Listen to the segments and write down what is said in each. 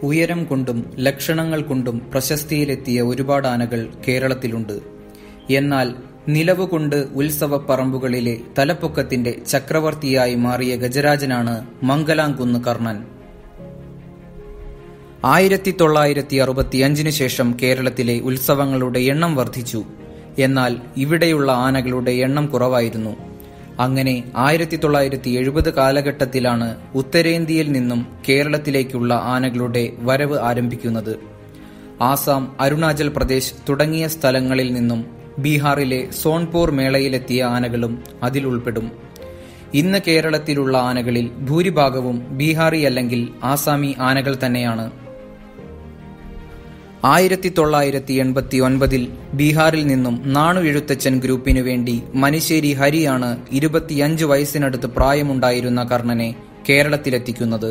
ഉയരം കൊണ്ടും ലക്ഷണങ്ങൾ കൊണ്ടും പ്രശസ്തിയിലെത്തിയ ഒരുപാട് ആനകൾ കേരളത്തിലുണ്ട് എന്നാൽ നിലവുകൊണ്ട് ഉത്സവപ്പറമ്പുകളിലെ തലപ്പൊക്കത്തിന്റെ ചക്രവർത്തിയായി മാറിയ ഗജരാജനാണ് മംഗലാംകുന്ന് കർണൻ ആയിരത്തി തൊള്ളായിരത്തി അറുപത്തിയഞ്ചിന് ശേഷം കേരളത്തിലെ ഉത്സവങ്ങളുടെ എണ്ണം വർദ്ധിച്ചു എന്നാൽ ഇവിടെയുള്ള ആനകളുടെ എണ്ണം കുറവായിരുന്നു അങ്ങനെ ആയിരത്തി തൊള്ളായിരത്തി എഴുപത് കാലഘട്ടത്തിലാണ് ഉത്തരേന്ത്യയിൽ നിന്നും കേരളത്തിലേക്കുള്ള ആനകളുടെ വരവ് ആരംഭിക്കുന്നത് ആസാം അരുണാചൽ പ്രദേശ് തുടങ്ങിയ സ്ഥലങ്ങളിൽ നിന്നും ബീഹാറിലെ സോൺപൂർ മേളയിലെത്തിയ ആനകളും അതിൽ ഉൾപ്പെടും ഇന്ന് കേരളത്തിലുള്ള ആനകളിൽ ഭൂരിഭാഗവും ബീഹാറി അല്ലെങ്കിൽ ആസാമി ആനകൾ തന്നെയാണ് ആയിരത്തി തൊള്ളായിരത്തി എൺപത്തി ഒൻപതിൽ ബീഹാറിൽ നിന്നും നാണു എഴുത്തച്ഛൻ ഗ്രൂപ്പിനു വേണ്ടി മനിശ്ശേരി ഹരിയാണ് ഇരുപത്തിയഞ്ച് വയസ്സിനടുത്ത് പ്രായമുണ്ടായിരുന്ന കർണനെ കേരളത്തിലെത്തിക്കുന്നത്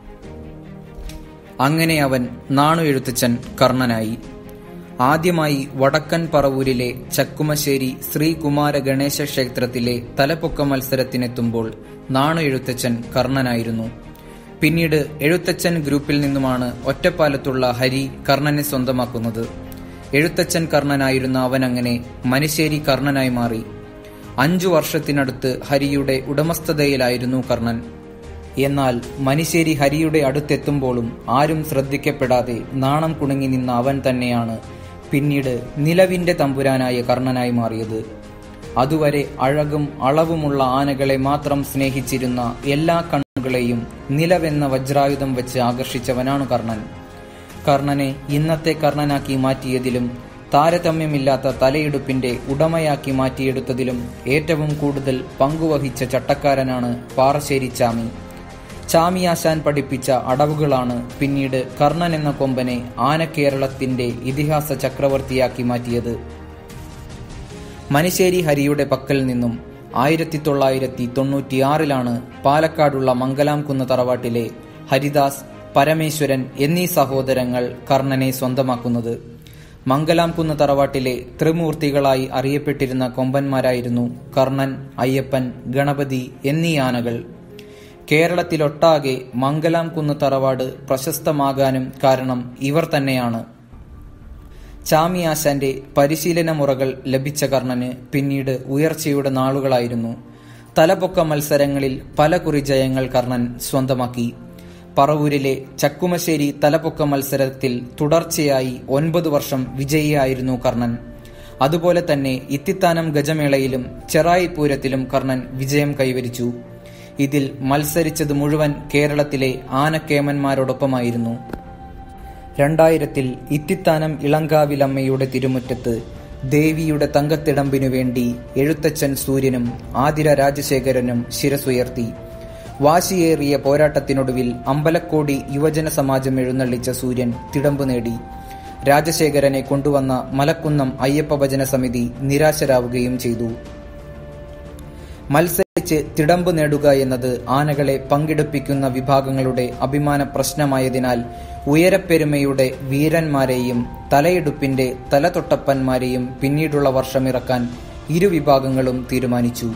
അങ്ങനെ അവൻ നാണു എഴുത്തച്ഛൻ കർണനായി ആദ്യമായി വടക്കൻ പറവൂരിലെ ചക്കുമശ്ശേരി ശ്രീകുമാര ഗണേശ ക്ഷേത്രത്തിലെ തലപ്പൊക്ക മത്സരത്തിനെത്തുമ്പോൾ നാണു എഴുത്തച്ഛൻ കർണനായിരുന്നു പിന്നീട് എഴുത്തച്ഛൻ ഗ്രൂപ്പിൽ നിന്നുമാണ് ഒറ്റപ്പാലത്തുള്ള ഹരി കർണനെ സ്വന്തമാക്കുന്നത് എഴുത്തച്ഛൻ കർണനായിരുന്ന അവൻ അങ്ങനെ മനിശ്ശേരി കർണനായി മാറി അഞ്ചു വർഷത്തിനടുത്ത് ഹരിയുടെ ഉടമസ്ഥതയിലായിരുന്നു കർണൻ എന്നാൽ മനിശ്ശേരി ഹരിയുടെ അടുത്തെത്തുമ്പോഴും ആരും ശ്രദ്ധിക്കപ്പെടാതെ നാണം കുണുങ്ങി നിന്ന അവൻ തന്നെയാണ് പിന്നീട് നിലവിന്റെ തമ്പുരാനായ കർണനായി മാറിയത് അതുവരെ അഴകും അളവുമുള്ള ആനകളെ മാത്രം സ്നേഹിച്ചിരുന്ന എല്ലാ കണ്ണുകളെയും നിലവെന്ന വജ്രായുധം വെച്ച് ആകർഷിച്ചവനാണ് കർണൻ കർണനെ ഇന്നത്തെ കർണനാക്കി മാറ്റിയതിലും താരതമ്യമില്ലാത്ത തലയെടുപ്പിന്റെ ഉടമയാക്കി മാറ്റിയെടുത്തതിലും ഏറ്റവും കൂടുതൽ പങ്കുവഹിച്ച ചട്ടക്കാരനാണ് പാറശ്ശേരി ചാമി ചാമിയാശാൻ പഠിപ്പിച്ച അടവുകളാണ് പിന്നീട് കർണൻ എന്ന കൊമ്പനെ ആനക്കേരളത്തിന്റെ ഇതിഹാസ ചക്രവർത്തിയാക്കി മാറ്റിയത് മനിശ്ശേരി ഹരിയുടെ പക്കൽ നിന്നും ആയിരത്തി തൊള്ളായിരത്തി തൊണ്ണൂറ്റിയാറിലാണ് പാലക്കാടുള്ള മംഗലാംകുന്ന് തറവാട്ടിലെ ഹരിദാസ് പരമേശ്വരൻ എന്നീ സഹോദരങ്ങൾ കർണനെ സ്വന്തമാക്കുന്നത് മംഗലാംകുന്ന് തറവാട്ടിലെ ത്രിമൂർത്തികളായി അറിയപ്പെട്ടിരുന്ന കൊമ്പന്മാരായിരുന്നു കർണൻ അയ്യപ്പൻ ഗണപതി എന്നീ ആനകൾ കേരളത്തിലൊട്ടാകെ മംഗലാംകുന്ന് തറവാട് പ്രശസ്തമാകാനും കാരണം ഇവർ തന്നെയാണ് ചാമിയാശാന്റെ പരിശീലന മുറകൾ ലഭിച്ച കർണന് പിന്നീട് ഉയർച്ചയുടെ നാളുകളായിരുന്നു തലപൊക്ക മത്സരങ്ങളിൽ പല കുറി ജയങ്ങൾ കർണൻ സ്വന്തമാക്കി പറവൂരിലെ ചക്കുമശ്ശേരി തലപൊക്ക മത്സരത്തിൽ തുടർച്ചയായി ഒൻപത് വർഷം വിജയിയായിരുന്നു കർണൻ അതുപോലെ തന്നെ ഇത്തിത്താനം ഗജമേളയിലും ചെറായി പൂരത്തിലും കർണൻ വിജയം കൈവരിച്ചു ഇതിൽ മത്സരിച്ചത് മുഴുവൻ കേരളത്തിലെ ആനക്കേമന്മാരോടൊപ്പമായിരുന്നു രണ്ടായിരത്തുൽ ഇത്തിത്താനം ഇളങ്കാവിലമ്മയുടെ തിരുമുറ്റത്ത് ദേവിയുടെ തങ്കത്തിടമ്പിനു വേണ്ടി എഴുത്തച്ഛൻ സൂര്യനും ആതിര രാജശേഖരനും ശിരസുയർത്തി വാശിയേറിയ പോരാട്ടത്തിനൊടുവിൽ അമ്പലക്കോടി യുവജന സമാജം എഴുന്നള്ളിച്ച സൂര്യൻ തിടമ്പു നേടി രാജശേഖരനെ കൊണ്ടുവന്ന മലക്കുന്നം അയ്യപ്പ ഭജന സമിതി നിരാശരാവുകയും ചെയ്തു മത്സരിച്ച് തിടമ്പ് നേടുക എന്നത് ആനകളെ പങ്കെടുപ്പിക്കുന്ന വിഭാഗങ്ങളുടെ അഭിമാന പ്രശ്നമായതിനാൽ ഉയരപ്പെരുമയുടെ വീരന്മാരെയും തലയെടുപ്പിന്റെ തലതൊട്ടപ്പന്മാരെയും പിന്നീടുള്ള വർഷം ഇറക്കാൻ ഇരു വിഭാഗങ്ങളും തീരുമാനിച്ചു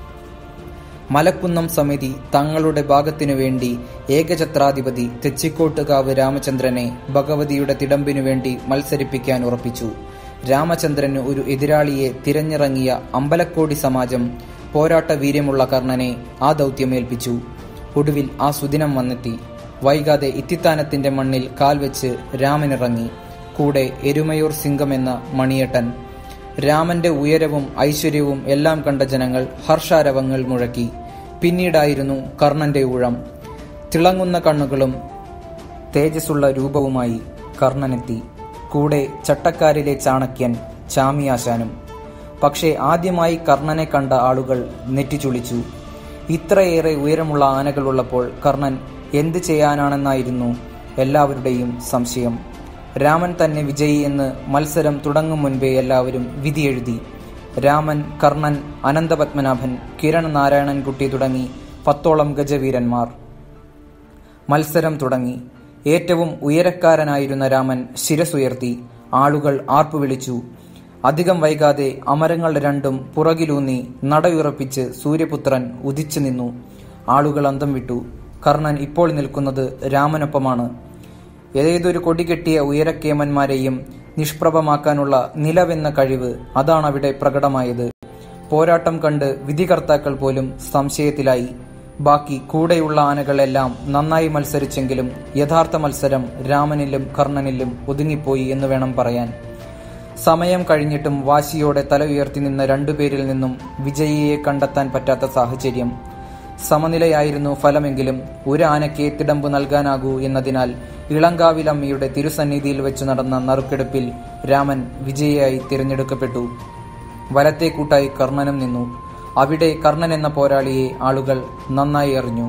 മലക്കുന്നം സമിതി തങ്ങളുടെ ഭാഗത്തിനു വേണ്ടി ഏകഛത്രാധിപതി തെച്ചിക്കോട്ടുകാവ് രാമചന്ദ്രനെ ഭഗവതിയുടെ തിടമ്പിനു വേണ്ടി മത്സരിപ്പിക്കാൻ ഉറപ്പിച്ചു രാമചന്ദ്രന് ഒരു എതിരാളിയെ തിരഞ്ഞിറങ്ങിയ അമ്പലക്കോടി സമാജം പോരാട്ട വീര്യമുള്ള കർണനെ ആ ദൗത്യമേൽപ്പിച്ചു ഒടുവിൽ ആ സുദിനം വന്നെത്തി വൈകാതെ ഇത്തിത്താനത്തിന്റെ മണ്ണിൽ കാൽവെച്ച് രാമനിറങ്ങി കൂടെ എരുമയൂർ സിംഗം എന്ന മണിയേട്ടൻ രാമന്റെ ഉയരവും ഐശ്വര്യവും എല്ലാം കണ്ട ജനങ്ങൾ ഹർഷാരവങ്ങൾ മുഴക്കി പിന്നീടായിരുന്നു കർണന്റെ ഊഴം തിളങ്ങുന്ന കണ്ണുകളും തേജസ്സുള്ള രൂപവുമായി കർണനെത്തി കൂടെ ചട്ടക്കാരിലെ ചാണക്യൻ ചാമിയാശാനും പക്ഷേ ആദ്യമായി കർണനെ കണ്ട ആളുകൾ നെറ്റിച്ചുളിച്ചു ഇത്രയേറെ ഉയരമുള്ള ആനകളുള്ളപ്പോൾ കർണൻ എന്ത് ചെയ്യാനാണെന്നായിരുന്നു എല്ലാവരുടെയും സംശയം രാമൻ തന്നെ വിജയി എന്ന് മത്സരം തുടങ്ങും മുൻപേ എല്ലാവരും വിധിയെഴുതി രാമൻ കർണൻ അനന്തപത്മനാഭൻ കിരൺ നാരായണൻകുട്ടി തുടങ്ങി പത്തോളം ഗജവീരന്മാർ മത്സരം തുടങ്ങി ഏറ്റവും ഉയരക്കാരനായിരുന്ന രാമൻ ശിരസുയർത്തി ആളുകൾ ആർപ്പു വിളിച്ചു അധികം വൈകാതെ അമരങ്ങൾ രണ്ടും പുറകിലൂന്നി നടയുറപ്പിച്ച് സൂര്യപുത്രൻ ഉദിച്ചു നിന്നു ആളുകൾ അന്തം വിട്ടു കർണൻ ഇപ്പോൾ നിൽക്കുന്നത് രാമനൊപ്പമാണ് ഏതൊരു കൊടികെട്ടിയ ഉയരക്കേമന്മാരെയും നിഷ്പ്രഭമാക്കാനുള്ള നിലവെന്ന കഴിവ് അതാണവിടെ പ്രകടമായത് പോരാട്ടം കണ്ട് വിധികർത്താക്കൾ പോലും സംശയത്തിലായി ബാക്കി കൂടെയുള്ള ആനകളെല്ലാം നന്നായി മത്സരിച്ചെങ്കിലും യഥാർത്ഥ മത്സരം രാമനിലും കർണനിലും ഒതുങ്ങിപ്പോയി എന്ന് വേണം പറയാൻ സമയം കഴിഞ്ഞിട്ടും വാശിയോടെ തല ഉയർത്തി നിന്ന രണ്ടുപേരിൽ നിന്നും വിജയിയെ കണ്ടെത്താൻ പറ്റാത്ത സാഹചര്യം സമനിലയായിരുന്നു ഫലമെങ്കിലും ഒരു ആനയ്ക്ക് തിടമ്പ് നൽകാനാകൂ എന്നതിനാൽ ഇളങ്കാവിലമ്മയുടെ തിരുസന്നിധിയിൽ വെച്ച് നടന്ന നറുക്കെടുപ്പിൽ രാമൻ വിജയിയായി തിരഞ്ഞെടുക്കപ്പെട്ടു വലത്തെ കൂട്ടായി കർണനും നിന്നു അവിടെ കർണൻ എന്ന പോരാളിയെ ആളുകൾ നന്നായി അറിഞ്ഞു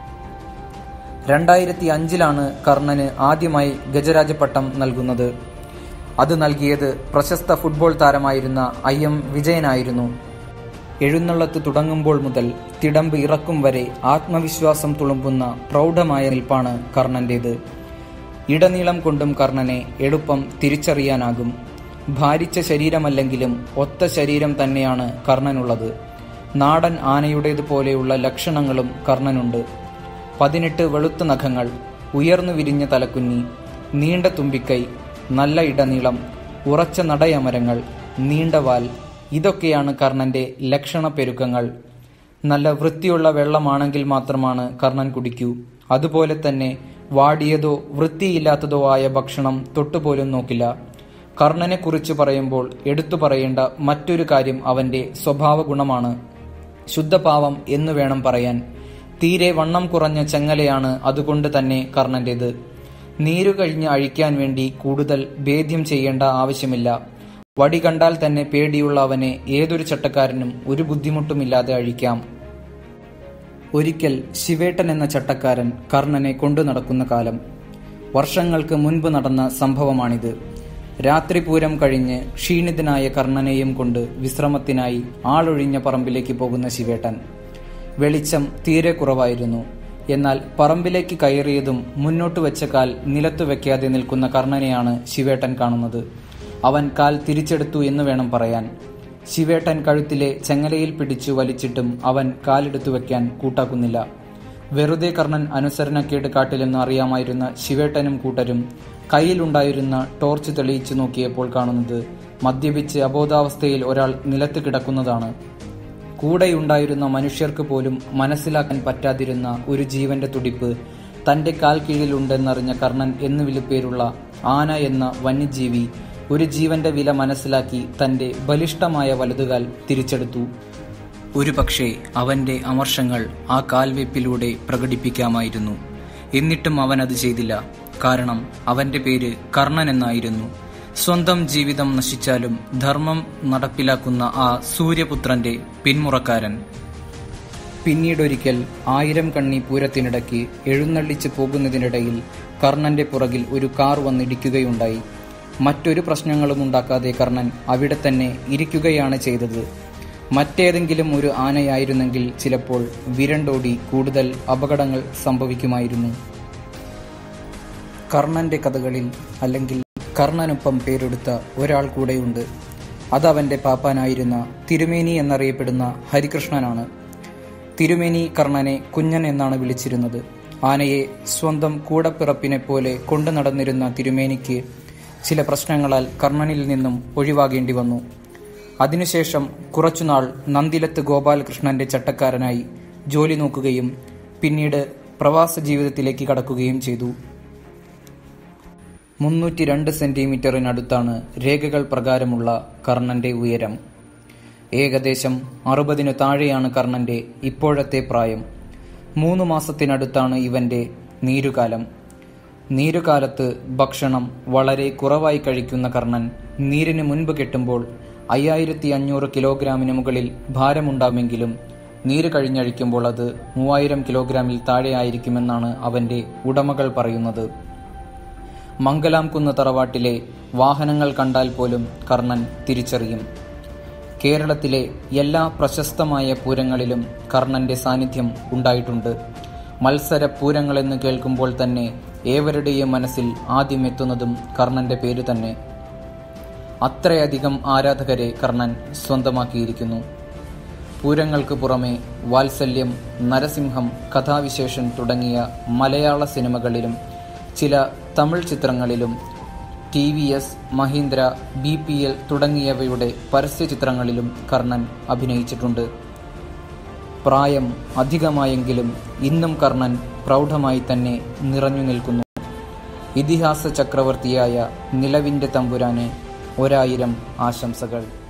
രണ്ടായിരത്തി അഞ്ചിലാണ് കർണന് ആദ്യമായി ഗജരാജപട്ടം നൽകുന്നത് അത് നൽകിയത് പ്രശസ്ത ഫുട്ബോൾ താരമായിരുന്ന ഐ എം വിജയനായിരുന്നു എഴുന്നള്ളത്ത് തുടങ്ങുമ്പോൾ മുതൽ തിടമ്പ് ഇറക്കും വരെ ആത്മവിശ്വാസം തുളുമ്പുന്ന പ്രൗഢമായ നിൽപ്പാണ് കർണന്റേത് ഇടനീളം കൊണ്ടും കർണനെ എളുപ്പം തിരിച്ചറിയാനാകും ഭാരിച്ച ശരീരമല്ലെങ്കിലും ഒത്ത ശരീരം തന്നെയാണ് കർണനുള്ളത് നാടൻ ആനയുടേതുപോലെയുള്ള ലക്ഷണങ്ങളും കർണനുണ്ട് പതിനെട്ട് വെളുത്ത നഖങ്ങൾ ഉയർന്നു വിരിഞ്ഞ തലക്കുഞ്ഞി നീണ്ട തുമ്പിക്കൈ നല്ല ഇടനീളം ഉറച്ച നടയമരങ്ങൾ നീണ്ട വാൽ ഇതൊക്കെയാണ് കർണന്റെ ലക്ഷണപ്പെരുക്കങ്ങൾ നല്ല വൃത്തിയുള്ള വെള്ളമാണെങ്കിൽ മാത്രമാണ് കർണൻ കുടിക്കൂ അതുപോലെ തന്നെ വാടിയതോ വൃത്തിയില്ലാത്തതോ ആയ ഭക്ഷണം തൊട്ടുപോലും നോക്കില്ല കർണനെ കുറിച്ച് പറയുമ്പോൾ എടുത്തു പറയേണ്ട മറ്റൊരു കാര്യം അവന്റെ സ്വഭാവ ഗുണമാണ് ശുദ്ധപാവം എന്നു വേണം പറയാൻ തീരെ വണ്ണം കുറഞ്ഞ ചെങ്ങലയാണ് അതുകൊണ്ട് തന്നെ കർണന്റേത് നീരു കഴിഞ്ഞ് അഴിക്കാൻ വേണ്ടി കൂടുതൽ ഭേദ്യം ചെയ്യേണ്ട ആവശ്യമില്ല വടി കണ്ടാൽ തന്നെ പേടിയുള്ള അവനെ ഏതൊരു ചട്ടക്കാരനും ഒരു ബുദ്ധിമുട്ടുമില്ലാതെ അഴിക്കാം ഒരിക്കൽ ശിവേട്ടൻ എന്ന ചട്ടക്കാരൻ കർണനെ കൊണ്ടു നടക്കുന്ന കാലം വർഷങ്ങൾക്ക് മുൻപ് നടന്ന സംഭവമാണിത് രാത്രി പൂരം കഴിഞ്ഞ് ക്ഷീണിതനായ കർണനെയും കൊണ്ട് വിശ്രമത്തിനായി ആളൊഴിഞ്ഞ പറമ്പിലേക്ക് പോകുന്ന ശിവേട്ടൻ വെളിച്ചം തീരെ കുറവായിരുന്നു എന്നാൽ പറമ്പിലേക്ക് കയറിയതും മുന്നോട്ട് വെച്ച കാൽ നിലത്തു വെക്കാതെ നിൽക്കുന്ന കർണനെയാണ് ശിവേട്ടൻ കാണുന്നത് അവൻ കാൽ തിരിച്ചെടുത്തു എന്ന് വേണം പറയാൻ ശിവേട്ടൻ കഴുത്തിലെ ചെങ്ങലയിൽ പിടിച്ചു വലിച്ചിട്ടും അവൻ കാലെടുത്തു വെക്കാൻ കൂട്ടാക്കുന്നില്ല വെറുതെ കർണൻ അനുസരണക്കേട് കാട്ടിലെന്ന് അറിയാമായിരുന്ന ശിവേട്ടനും കൂട്ടരും കയ്യിലുണ്ടായിരുന്ന ടോർച്ച് തെളിയിച്ചു നോക്കിയപ്പോൾ കാണുന്നത് മദ്യപിച്ച് അബോധാവസ്ഥയിൽ ഒരാൾ നിലത്ത് കിടക്കുന്നതാണ് കൂടെയുണ്ടായിരുന്ന മനുഷ്യർക്ക് പോലും മനസ്സിലാക്കാൻ പറ്റാതിരുന്ന ഒരു ജീവന്റെ തുടിപ്പ് തന്റെ കാൽ കീഴിലുണ്ടെന്നറിഞ്ഞ കർണൻ എന്നു വിളിപ്പേരുള്ള ആന എന്ന വന്യജീവി ഒരു ജീവന്റെ വില മനസ്സിലാക്കി തന്റെ ബലിഷ്ഠമായ വലതുകാൽ തിരിച്ചെടുത്തു ഒരുപക്ഷെ അവന്റെ അമർഷങ്ങൾ ആ കാൽവെപ്പിലൂടെ പ്രകടിപ്പിക്കാമായിരുന്നു എന്നിട്ടും അവൻ അത് ചെയ്തില്ല കാരണം അവന്റെ പേര് കർണൻ എന്നായിരുന്നു സ്വന്തം ജീവിതം നശിച്ചാലും ധർമ്മം നടപ്പിലാക്കുന്ന ആ സൂര്യപുത്രന്റെ പിന്മുറക്കാരൻ പിന്നീടൊരിക്കൽ ആയിരം കണ്ണി പൂരത്തിനിടയ്ക്ക് എഴുന്നള്ളിച്ച് പോകുന്നതിനിടയിൽ കർണന്റെ പുറകിൽ ഒരു കാർ വന്നിടിക്കുകയുണ്ടായി മറ്റൊരു പ്രശ്നങ്ങളും ഉണ്ടാക്കാതെ കർണൻ അവിടെ തന്നെ ഇരിക്കുകയാണ് ചെയ്തത് മറ്റേതെങ്കിലും ഒരു ആനയായിരുന്നെങ്കിൽ ചിലപ്പോൾ വിരണ്ടോടി കൂടുതൽ അപകടങ്ങൾ സംഭവിക്കുമായിരുന്നു കർണന്റെ കഥകളിൽ അല്ലെങ്കിൽ കർണനൊപ്പം പേരെടുത്ത ഒരാൾ കൂടെയുണ്ട് അതവന്റെ പാപ്പാനായിരുന്ന തിരുമേനി എന്നറിയപ്പെടുന്ന ഹരികൃഷ്ണനാണ് തിരുമേനി കർണനെ കുഞ്ഞൻ എന്നാണ് വിളിച്ചിരുന്നത് ആനയെ സ്വന്തം കൂടപ്പിറപ്പിനെ പോലെ കൊണ്ടു നടന്നിരുന്ന തിരുമേനിക്ക് ചില പ്രശ്നങ്ങളാൽ കർണനിൽ നിന്നും ഒഴിവാകേണ്ടി വന്നു അതിനുശേഷം കുറച്ചുനാൾ നന്ദിലത്ത് ഗോപാലകൃഷ്ണന്റെ ചട്ടക്കാരനായി ജോലി നോക്കുകയും പിന്നീട് പ്രവാസ ജീവിതത്തിലേക്ക് കടക്കുകയും ചെയ്തു മുന്നൂറ്റി രണ്ട് സെന്റിമീറ്ററിനടുത്താണ് രേഖകൾ പ്രകാരമുള്ള കർണന്റെ ഉയരം ഏകദേശം അറുപതിനു താഴെയാണ് കർണന്റെ ഇപ്പോഴത്തെ പ്രായം മൂന്ന് മാസത്തിനടുത്താണ് ഇവന്റെ നീരുകാലം നീരുകാലത്ത് ഭക്ഷണം വളരെ കുറവായി കഴിക്കുന്ന കർണൻ നീരിന് മുൻപ് കെട്ടുമ്പോൾ അയ്യായിരത്തി അഞ്ഞൂറ് കിലോഗ്രാമിന് മുകളിൽ ഭാരമുണ്ടാകുമെങ്കിലും നീര് കഴിഞ്ഞഴിക്കുമ്പോൾ അത് മൂവായിരം കിലോഗ്രാമിൽ താഴെയായിരിക്കുമെന്നാണ് അവന്റെ ഉടമകൾ പറയുന്നത് മംഗലാംകുന്ന് തറവാട്ടിലെ വാഹനങ്ങൾ കണ്ടാൽ പോലും കർണൻ തിരിച്ചറിയും കേരളത്തിലെ എല്ലാ പ്രശസ്തമായ പൂരങ്ങളിലും കർണന്റെ സാന്നിധ്യം ഉണ്ടായിട്ടുണ്ട് മത്സര പൂരങ്ങളെന്ന് കേൾക്കുമ്പോൾ തന്നെ ഏവരുടെയും മനസ്സിൽ ആദ്യം എത്തുന്നതും കർണന്റെ പേര് തന്നെ അത്രയധികം ആരാധകരെ കർണൻ സ്വന്തമാക്കിയിരിക്കുന്നു പൂരങ്ങൾക്ക് പുറമെ വാത്സല്യം നരസിംഹം കഥാവിശേഷൻ തുടങ്ങിയ മലയാള സിനിമകളിലും ചില തമിഴ് ചിത്രങ്ങളിലും T V S Mahindra B P L തുടങ്ങിയവയുടെ പരസ്യ ചിത്രങ്ങളിലും കർണൻ അഭിനയിച്ചിട്ടുണ്ട് പ്രായം അധികമായെങ്കിലും ഇന്നും കർണൻ പ്രൗഢമായി തന്നെ നിറഞ്ഞു നിൽക്കുന്നു ഇതിഹാസ ചക്രവർത്തിയായ നിലവിൻ്റെ തമ്പുരാന് ഒരായിരം ആശംസകൾ